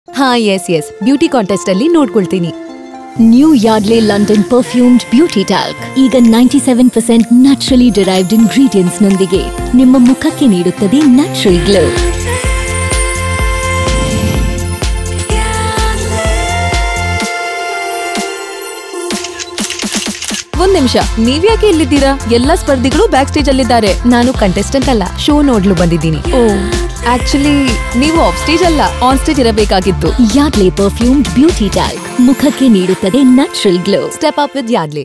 ಹಾ S S beauty contest ಅಲ್ಲಿ ನೋಡ್ಕೊಳ್ತೀನಿ new Yardley London perfumed beauty talc ಈಗ ninety seven percent naturally derived ingredients ನೊಂದಿಗೆ ನಿಮ್ಮ ಮುಖಕ್ಕೆ ನೀಡುತ್ತದೆ ನ್ಯಾಚುರಲ್ ಗ್ಲೋ ಒಂದ್ ನಿಮಿಷ ನೀವ್ಯಾಕೆ ಇಲ್ಲಿದ್ದೀರಾ ಎಲ್ಲಾ ಸ್ಪರ್ಧಿಗಳು ಬ್ಯಾಕ್ ಸ್ಟೇಜ್ ಅಲ್ಲಿದ್ದಾರೆ ನಾನು ಕಂಟೆಸ್ಟೆಂಟ್ ಅಲ್ಲ ಶೋ ನೋಡ್ಲು ಬಂದಿದ್ದೀನಿ ಓ ಆಕ್ಚುಲಿ ನೀವು ಆಫ್ ಸ್ಟೇಜ್ ಅಲ್ಲ ಆನ್ ಸ್ಟೇಜ್ ಇರಬೇಕಾಗಿತ್ತು ಯಾರ್ಡ್ಲೆ ಪರ್ಫ್ಯೂಮ್ಡ್ ಬ್ಯೂಟಿ ಟ್ಯಾಲ್ಕ್ ಮುಖಕ್ಕೆ ನೀಡುತ್ತದೆ natural glow step up with ಯಾಡ್ಲಿ